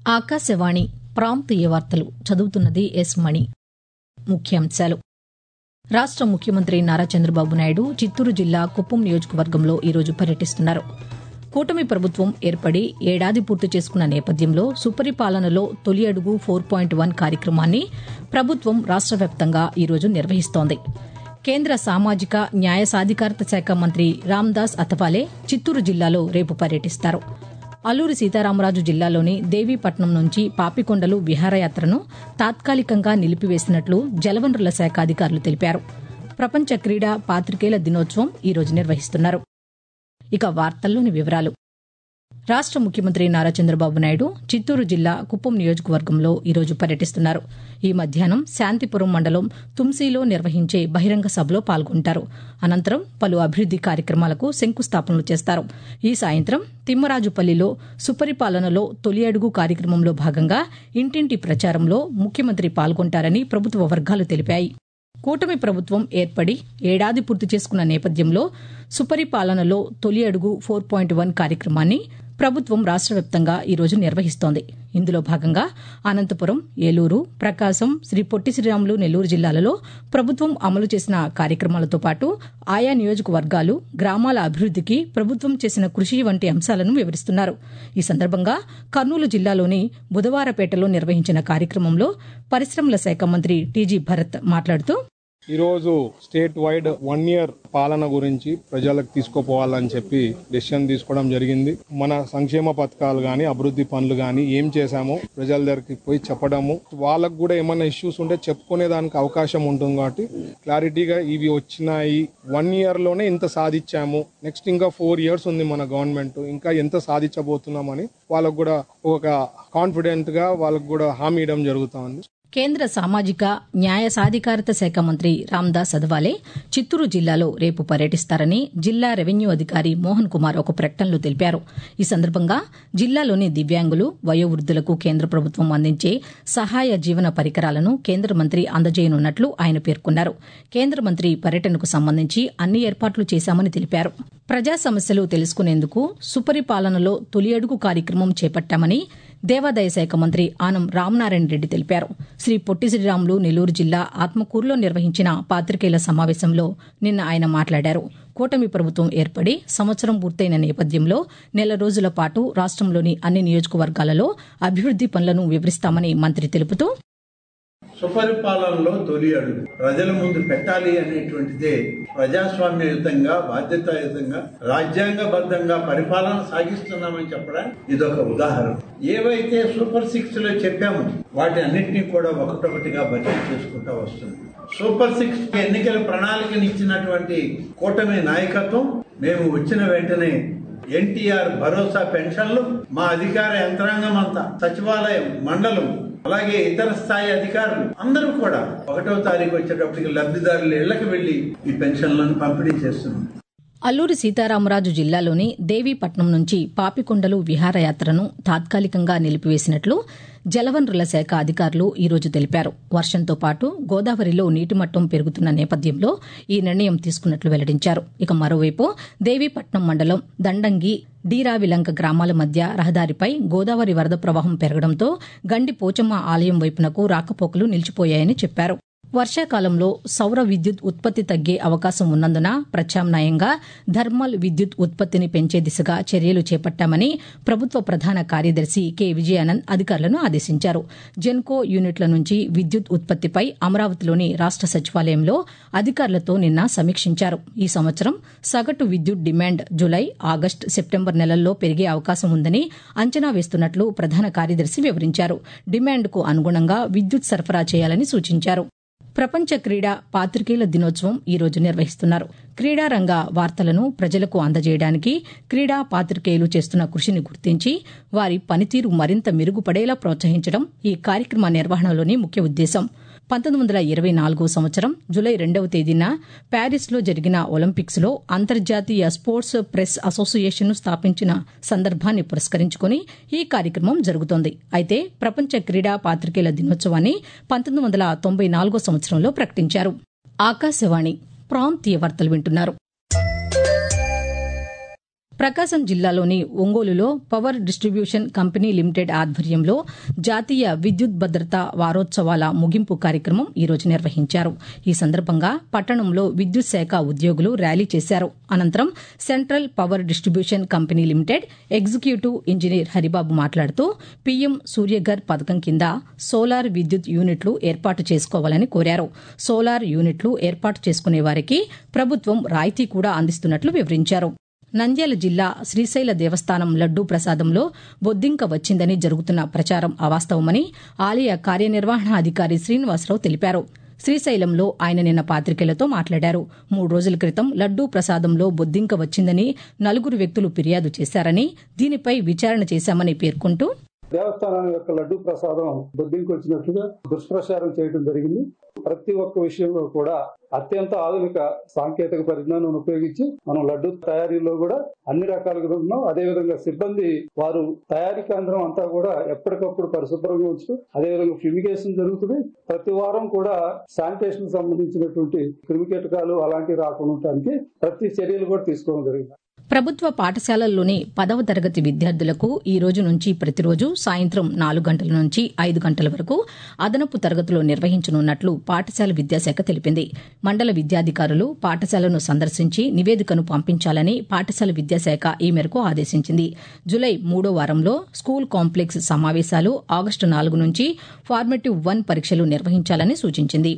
ఆకాశవాణి ప్రాంతీయ వార్తలు చదువుతున్నది ఎస్ మణి ముఖ్యాంశాలు రాష్ట ముఖ్యమంత్రి నారా చంద్రబాబు నాయుడు చిత్తూరు జిల్లా కుప్పం నియోజకవర్గంలో ఈరోజు పర్యటిస్తున్నారు కూటమి ప్రభుత్వం ఏర్పడి ఏడాది పూర్తి చేసుకున్న నేపథ్యంలో సుపరిపాలనలో తొలి అడుగు ఫోర్ పాయింట్ వన్ కార్యక్రమాన్ని ప్రభుత్వం రాష్ట వ్యాప్తంగా ఈరోజు నిర్వహిస్తోంది కేంద్ర సామాజిక న్యాయ సాధికారత శాఖ మంత్రి రామ్దాస్ అథవాలే చిత్తూరు జిల్లాలో రేపు పర్యటిస్తారు అల్లూరి సీతారామరాజు జిల్లాలోని దేవీపట్నం నుంచి పాపికొండలు విహారయాత్రను తాత్కాలికంగా నిలిపివేసినట్లు జలవనరుల శాఖ అధికారులు తెలిపారు ప్రపంచ క్రీడా పాతికేయుల దినోత్సవం ఈరోజు నిర్వహిస్తున్నారు ఇక వార్తల్లోని వివరాలు రాష్ట ముఖ్యమంత్రి నారా చంద్రబాబు నాయుడు చిత్తూరు జిల్లా కుప్పం నియోజకవర్గంలో ఈరోజు పర్యటిస్తున్నారు ఈ మధ్యాహ్నం శాంతిపురం మండలం తుంసీలో నిర్వహించే బహిరంగ సభలో పాల్గొంటారు అనంతరం పలు అభివృద్ది కార్యక్రమాలకు శంకుస్థాపనలు చేస్తారు ఈ సాయంత్రం తిమ్మరాజుపల్లిలో సుపరిపాలనలో తొలి అడుగు కార్యక్రమంలో భాగంగా ఇంటింటి ప్రచారంలో ముఖ్యమంత్రి పాల్గొంటారని ప్రభుత్వ వర్గాలు తెలిపాయి కూటమి ప్రభుత్వం ఏర్పడి ఏడాది పూర్తి చేసుకున్న నేపథ్యంలో సుపరిపాలనలో తొలి అడుగు ఫోర్ పాయింట్ వన్ కార్యక్రమాన్ని ప్రభుత్వం రాష్ట వ్యాప్తంగా ఈరోజు నిర్వహిస్తోంది ఇందులో భాగంగా అనంతపురం ఏలూరు ప్రకాశం శ్రీ పొట్టి శ్రీరాములు నెల్లూరు జిల్లాలలో ప్రభుత్వం అమలు చేసిన కార్యక్రమాలతో పాటు ఆయా నియోజకవర్గాలు గ్రామాల అభివృద్దికి ప్రభుత్వం చేసిన కృషి వంటి అంశాలను వివరిస్తున్నారు ఈ సందర్భంగా కర్నూలు జిల్లాలోని బుధవారపేటలో నిర్వహించిన కార్యక్రమంలో పరిశ్రమల శాఖ మంత్రి టీజీ భరత్ మాట్లాడుతూ ఈరోజు స్టేట్ వైడ్ వన్ ఇయర్ పాలన గురించి ప్రజలకు తీసుకుపోవాలని చెప్పి డెసిషన్ తీసుకోవడం జరిగింది మన సంక్షేమ పథకాలు గాని అభివృద్ధి పనులు గాని ఏం చేశామో ప్రజల దగ్గరికి పోయి చెప్పడము వాళ్ళకు కూడా ఏమైనా ఇష్యూస్ ఉంటే చెప్పుకునే దానికి అవకాశం ఉంటుంది కాబట్టి క్లారిటీగా ఇవి వచ్చినాయి వన్ ఇయర్ లోనే ఇంత సాధించాము నెక్స్ట్ ఇంకా ఫోర్ ఇయర్స్ ఉంది మన గవర్నమెంట్ ఇంకా ఎంత సాధించబోతున్నామని వాళ్ళకు కూడా ఒక కాన్ఫిడెంట్ గా వాళ్ళకు కూడా హామీ ఇవ్వడం జరుగుతా ఉంది కేంద్ర సామాజిక న్యాయ సాధికారత శాఖ మంత్రి రామ్దాస్ అథవాలే చిత్తూరు జిల్లాలో రేపు పర్యటిస్తారని జిల్లా రెవెన్యూ అధికారి మోహన్ కుమార్ ఒక ప్రకటనలో తెలిపారు ఈ సందర్భంగా జిల్లాలోని దివ్యాంగులు వయోవృద్దులకు కేంద్ర ప్రభుత్వం అందించే సహాయ జీవన పరికరాలను కేంద్ర మంత్రి అందజేయనున్నట్లు ఆయన పేర్కొన్నారు కేంద్ర మంత్రి పర్యటనకు సంబంధించి అన్ని ఏర్పాట్లు చేశామని తెలిపారు ప్రజా సమస్యలు తెలుసుకునేందుకు సుపరిపాలనలో తొలి అడుగు కార్యక్రమం చేపట్టామని దేవాదాయ శాఖ మంత్రి ఆనం రామనారాయణ రెడ్డి తెలిపారు శ్రీ పొట్టి శ్రీరాములు నెల్లూరు జిల్లా ఆత్మకూరులో నిర్వహించిన పాతికేయుల సమావేశంలో నిన్న ఆయన మాట్లాడారు కూటమి ప్రభుత్వం ఏర్పడి సంవత్సరం పూర్తయిన నేపథ్యంలో నెల రోజుల పాటు రాష్టంలోని అన్ని నియోజకవర్గాలలో అభివృద్ది పనులను వివరిస్తామని మంత్రి తెలుపుతూ సుపరిపాలనలో తొలి అడుగు ప్రజల ముందు పెట్టాలి అనేటువంటిదే ప్రజాస్వామ్యయుతంగా బాధ్యతాయుతంగా రాజ్యాంగబద్ధంగా పరిపాలన సాగిస్తున్నామని చెప్పడానికి ఇదొక ఉదాహరణ ఏవైతే సూపర్ సిక్స్ లో చెప్పామో వాటి అన్నింటినీ కూడా ఒకటొకటిగా భర్తీ చేసుకుంటా వస్తుంది సూపర్ సిక్స్ ఎన్నికల ప్రణాళికనిచ్చినటువంటి కూటమి నాయకత్వం మేము వచ్చిన వెంటనే ఎన్టీఆర్ భరోసా పెన్షన్లు మా అధికార యంత్రాంగం అంతా సచివాలయం మండలం అలాగే ఇతర స్థాయి అధికారులు అందరూ కూడా ఒకటో తారీఖు వచ్చేటప్పటికి లబ్ధిదారుల ఇళ్లకు వెళ్లి ఈ పెన్షన్లను పంపిణీ చేస్తున్నాం అల్లూరి సీతారామరాజు జిల్లాలోని దేవీపట్నం నుంచి పాపికొండలు విహారయాత్రను తాత్కాలికంగా నిలిపివేసినట్లు జలవనరుల శాఖ అధికారులు ఈరోజు తెలిపారు వర్షంతో పాటు గోదావరిలో నీటిమట్టం పెరుగుతున్న నేపథ్యంలో ఈ నిర్ణయం తీసుకున్నట్లు వెల్లడించారు ఇక మరోవైపు దేవీపట్నం మండలం దండంగి డీరావిలంక గ్రామాల మధ్య రహదారిపై గోదావరి వరద ప్రవాహం పెరగడంతో గండి పోచమ్మ ఆలయం వైపునకు రాకపోకలు నిలిచిపోయాయని చెప్పారు వర్షాకాలంలో సౌర విద్యుత్ ఉత్పత్తి తగ్గే అవకాశం ఉన్నందున ప్రత్యామ్నాయంగా థర్మల్ విద్యుత్ ఉత్పత్తిని పెంచే దిశగా చర్యలు చేపట్టామని ప్రభుత్వ ప్రధాన కార్యదర్శి కె విజయానంద్ అధికారులను ఆదేశించారు జెన్కో యూనిట్ల నుంచి విద్యుత్ ఉత్పత్తిపై అమరావతిలోని రాష్ట సచివాలయంలో అధికారులతో నిన్న సమీక్షించారు ఈ సంవత్సరం సగటు విద్యుత్ డిమాండ్ జులై ఆగస్టు సెప్టెంబర్ నెలల్లో పెరిగే అవకాశం ఉందని అంచనా వేస్తున్నట్లు ప్రధాన కార్యదర్శి వివరించారు డిమాండ్కు అనుగుణంగా విద్యుత్ సరఫరా చేయాలని సూచించారు ప్రపంచ క్రీడా పాతికేయుల దినోత్సవం ఈ రోజు నిర్వహిస్తున్నారు క్రీడా రంగ వార్తలను ప్రజలకు అందజేయడానికి క్రీడా పాతికేయులు చేస్తున్న కృషిని గుర్తించి వారి పనితీరు మరింత మెరుగుపడేలా ప్రోత్సహించడం ఈ కార్యక్రమ నిర్వహణలోని ముఖ్య ఉద్దేశం పంతొమ్మిది వందల ఇరవై నాలుగో సంవత్సరం జులై రెండవ తేదీన ప్యారిస్లో జరిగిన ఒలింపిక్స్ లో అంతర్జాతీయ స్పోర్ట్స్ ప్రెస్ అసోసియేషన్ను స్థాపించిన సందర్భాన్ని పురస్కరించుకుని ఈ కార్యక్రమం జరుగుతోంది అయితే ప్రపంచ క్రీడా పాతికేయుల దినోత్సవాన్ని పంతొమ్మిది వందల తొంభై నాలుగో సంవత్సరంలో ప్రకటించారు ఆకాశవాణి ప్రాంతీయ వార్తలు వింటున్నారు ప్రకాశం జిల్లాలోని ఒంగోలులో పవర్ డిస్టిబ్యూషన్ కంపెనీ లిమిటెడ్ ఆధ్వర్యంలో జాతీయ విద్యుత్ భద్రత వారోత్సవాల ముగింపు కార్యక్రమం ఈరోజు నిర్వహించారు ఈ సందర్భంగా పట్టణంలో విద్యుత్ శాఖ ఉద్యోగులు ర్యాలీ చేశారు అనంతరం central power distribution company limited executive engineer Haribabu మాట్లాడుతూ పీఎం సూర్యఘర్ పథకం కింద సోలార్ విద్యుత్ యూనిట్లు ఏర్పాటు చేసుకోవాలని కోరారు సోలార్ యూనిట్లు ఏర్పాటు చేసుకునే వారికి ప్రభుత్వం రాయితీ కూడా అందిస్తున్నట్లు వివరించారు నంద్యాల జిల్లా శ్రీశైల దేవస్థానం లడ్డూ ప్రసాదంలో బొద్దింక వచ్చిందని జరుగుతున్న ప్రచారం అవాస్తవమని ఆలయ కార్యనిర్వహణాధికారి శ్రీనివాసరావు తెలిపారు శ్రీశైలంలో ఆయన నిన్న పాతికేయులతో మాట్లాడారు మూడు రోజుల క్రితం లడ్డూ ప్రసాదంలో బొద్దింక వచ్చిందని నలుగురు వ్యక్తులు ఫిర్యాదు చేశారని దీనిపై విచారణ చేశామని పేర్కొంటూ దేవస్థానం యొక్క లడ్డు ప్రసాదం బొద్దింకి వచ్చినట్లుగా దుష్ప్రచారం చేయడం జరిగింది ప్రతి ఒక్క విషయంలో కూడా అత్యంత ఆధునిక సాంకేతిక పరిజ్ఞానం ఉపయోగించి మనం లడ్డు తయారీలో కూడా అన్ని రకాలుగా ఉన్నాం అదేవిధంగా సిబ్బంది వారు తయారీ కేంద్రం అంతా కూడా ఎప్పటికప్పుడు పరిశుభ్రంగా ఉంచుతూ అదేవిధంగా ఫ్యూమిగేషన్ జరుగుతుంది ప్రతి వారం కూడా శానిటేషన్ సంబంధించినటువంటి క్రిమికీటకాలు అలాంటివి రాకుండా ఉండటానికి ప్రతి చర్యలు కూడా తీసుకోవడం జరిగింది ప్రభుత్వ పాఠశాలల్లోని పదవ తరగతి విద్యార్థులకు ఈ రోజు నుంచి ప్రతిరోజు సాయంత్రం నాలుగు గంటల నుంచి ఐదు గంటల వరకు అదనపు తరగతులు నిర్వహించనున్నట్లు పాఠశాల విద్యాశాఖ తెలిపింది మండల విద్యాధికారులు పాఠశాలను సందర్శించి నివేదికను పంపించాలని పాఠశాల విద్యాశాఖ ఈ మేరకు ఆదేశించింది జులై మూడో వారంలో స్కూల్ కాంప్లెక్స్ సమావేశాలు ఆగస్టు నాలుగు నుంచి ఫార్మేటివ్ వన్ పరీక్షలు నిర్వహించాలని సూచించింది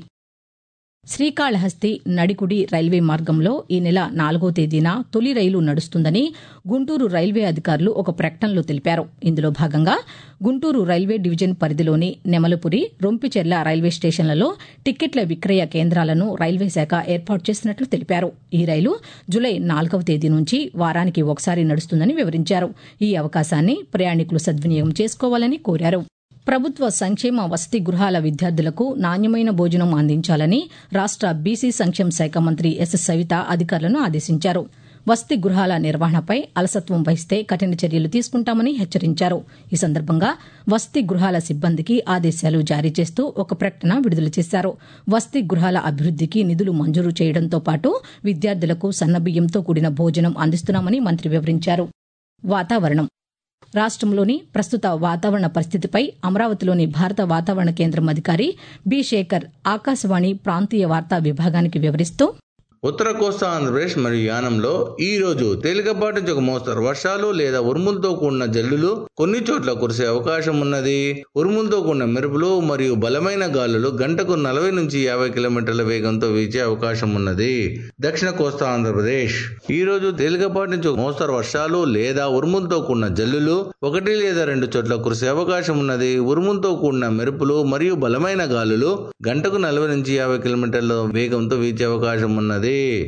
శ్రీకాళహస్తి నడికుడి రైల్వే మార్గంలో ఈ నెల నాలుగో తేదీన తొలి రైలు నడుస్తుందని గుంటూరు రైల్వే అధికారులు ఒక ప్రకటనలో తెలిపారు ఇందులో భాగంగా గుంటూరు రైల్వే డివిజన్ పరిధిలోని నెమలపురి రొంపిచెర్ల రైల్వే స్టేషన్లలో టిక్కెట్ల విక్రయ కేంద్రాలను రైల్వే శాఖ ఏర్పాటు చేసినట్లు తెలిపారు ఈ రైలు జులై నాలుగవ తేదీ నుంచి వారానికి ఒకసారి నడుస్తుందని వివరించారు ఈ అవకాశాన్ని ప్రయాణికులు సద్వినియోగం చేసుకోవాలని కోరారు ప్రభుత్వ సంక్షేమ వసతి గృహాల విద్యార్థులకు నాణ్యమైన భోజనం అందించాలని రాష్ట బీసీ సంక్షేమ శాఖ మంత్రి ఎస్ సవిత అధికారులను ఆదేశించారు వసతి గృహాల నిర్వహణపై అలసత్వం వహిస్తే కఠిన చర్యలు తీసుకుంటామని హెచ్చరించారు ఈ సందర్భంగా వసతి గృహాల సిబ్బందికి ఆదేశాలు జారీ చేస్తూ ఒక ప్రకటన విడుదల చేశారు వసతి గృహాల అభివృద్దికి నిధులు మంజూరు చేయడంతో పాటు విద్యార్థులకు సన్నబియ్యంతో కూడిన భోజనం అందిస్తున్నామని మంత్రి వివరించారు వాతావరణం రాష్ట్రంలోని ప్రస్తుత వాతావరణ పరిస్థితిపై అమరావతిలోని భారత వాతావరణ కేంద్రం అధికారి బి శేఖర్ ఆకాశవాణి ప్రాంతీయ వార్తా విభాగానికి వివరిస్తూ ఉత్తర కోస్తా ఆంధ్రప్రదేశ్ మరియు యానంలో ఈ రోజు తేలికపాటి నుంచి ఒక మోస్తరు వర్షాలు లేదా ఉరుములతో కూడిన జల్లులు కొన్ని చోట్ల కురిసే అవకాశం ఉన్నది ఉరుములతో కూడిన మెరుపులు మరియు బలమైన గాలులు గంటకు నలభై నుంచి యాభై కిలోమీటర్ల వేగంతో వీచే అవకాశం ఉన్నది దక్షిణ కోస్తా ఆంధ్రప్రదేశ్ ఈ రోజు తేలికపాటి నుంచి ఒక మోస్తరు వర్షాలు లేదా ఉరుములతో కూడిన జల్లులు ఒకటి లేదా రెండు చోట్ల కురిసే అవకాశం ఉన్నది ఉరుములతో కూడిన మెరుపులు మరియు బలమైన గాలులు గంటకు నలభై నుంచి యాభై కిలోమీటర్ల వేగంతో వీచే అవకాశం ఉన్నది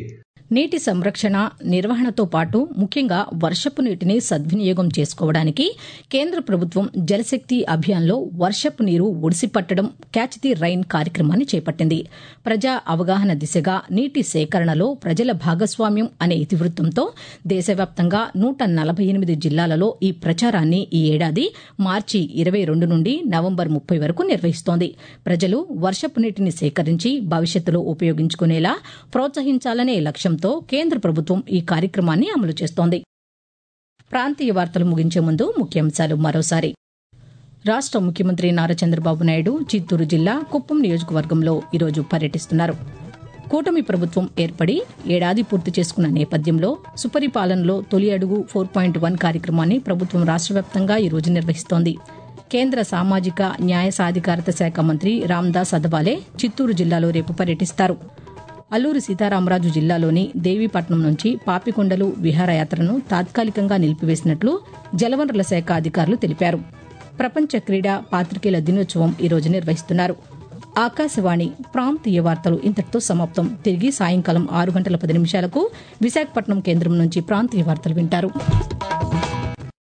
నీటి సంరక్షణ నిర్వహణతో పాటు ముఖ్యంగా వర్షపు నీటిని సద్వినియోగం చేసుకోవడానికి కేంద్ర ప్రభుత్వం జలశక్తి అభియాన్లో వర్షపు నీరు ఒడిసిపట్టడం క్యాచ్ ది రైన్ కార్యక్రమాన్ని చేపట్టింది ప్రజా అవగాహన దిశగా నీటి సేకరణలో ప్రజల భాగస్వామ్యం అనే ఇతివృత్తంతో దేశవ్యాప్తంగా నూట నలభై ఎనిమిది జిల్లాలలో ఈ ప్రచారాన్ని ఈ ఏడాది మార్చి ఇరవై రెండు నుండి నవంబర్ ముప్పై వరకు నిర్వహిస్తోంది ప్రజలు వర్షపు నీటిని సేకరించి భవిష్యత్తులో ఉపయోగించుకునేలా ప్రోత్సహించాలనే లక్ష్యంతో కేంద్ర ప్రభుత్వం ఈ కార్యక్రమాన్ని అమలు చేస్తోంది ప్రాంతీయ వార్తలు ముగించే ముందు ముఖ్యాంశాలు మరోసారి రాష్ట ముఖ్యమంత్రి నారా చంద్రబాబు నాయుడు చిత్తూరు జిల్లా కుప్పం నియోజకవర్గంలో ఈరోజు పర్యటిస్తున్నారు కూటమి ప్రభుత్వం ఏర్పడి ఏడాది పూర్తి చేసుకున్న నేపథ్యంలో సుపరిపాలనలో తొలి అడుగు ఫోర్ పాయింట్ వన్ కార్యక్రమాన్ని ప్రభుత్వం రాష్ట్ర వ్యాప్తంగా ఈరోజు నిర్వహిస్తోంది కేంద్ర సామాజిక న్యాయ సాధికారత శాఖ మంత్రి రామ్దాస్ అదవాలే చిత్తూరు జిల్లాలో రేపు పర్యటిస్తారు అల్లూరి సీతారామరాజు జిల్లాలోని దేవీపట్నం నుంచి పాపికొండలు విహారయాత్రను తాత్కాలికంగా నిలిపివేసినట్లు జలవనరుల శాఖ అధికారులు తెలిపారు ప్రపంచ క్రీడా పాతికేయుల దినోత్సవం ఈరోజు నిర్వహిస్తున్నారు ఆకాశవాణి ప్రాంతీయ వార్తలు ఇంతటితో సమాప్తం తిరిగి సాయంకాలం ఆరు గంటల పది నిమిషాలకు విశాఖపట్నం కేంద్రం నుంచి ప్రాంతీయ వార్తలు వింటారు